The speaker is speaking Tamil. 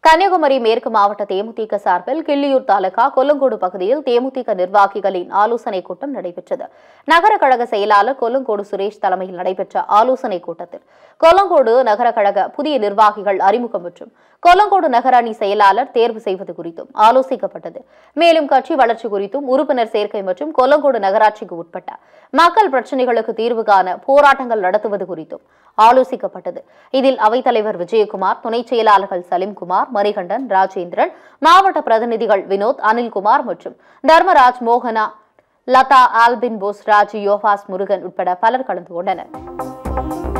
கன்னியாகுமரி மேற்கு மாவட்ட தேமுதிக சார்பில் கிள்ளியூர் தாலுகா கொல்லங்கோடு பகுதியில் தேமுதிக நிர்வாகிகளின் ஆலோசனைக் கூட்டம் நடைபெற்றது நகர கழக செயலாளர் கொல்லங்கோடு சுரேஷ் தலைமையில் நடைபெற்ற ஆலோசனைக் கூட்டத்தில் கொல்லங்கோடு நகர கழக புதிய நிர்வாகிகள் அறிமுகம் மற்றும் கொல்லங்கோடு நகர அணி செயலாளர் தேர்வு செய்வது குறித்தும் ஆலோசிக்கப்பட்டது மேலும் கட்சி வளர்ச்சி குறித்தும் உறுப்பினர் சேர்க்கை மற்றும் கொல்லங்கோடு நகராட்சிக்கு உட்பட்ட மக்கள் பிரச்சினைகளுக்கு தீர்வு காண போராட்டங்கள் நடத்துவது குறித்தும் ஆலோசிக்கப்பட்டது இதில் அவைத்தலைவர் விஜயகுமார் துணை செயலாளர்கள் சலீம்குமார் மணிகண்டன் ராஜேந்திரன் மாவட்ட பிரதிநிதிகள் வினோத் அனில்குமார் மற்றும் தர்மராஜ் மோகனா லதா ஆல்பின் போஸ் ராஜ் யோகாஸ் முருகன் உட்பட பலர் கலந்து கொண்டனர்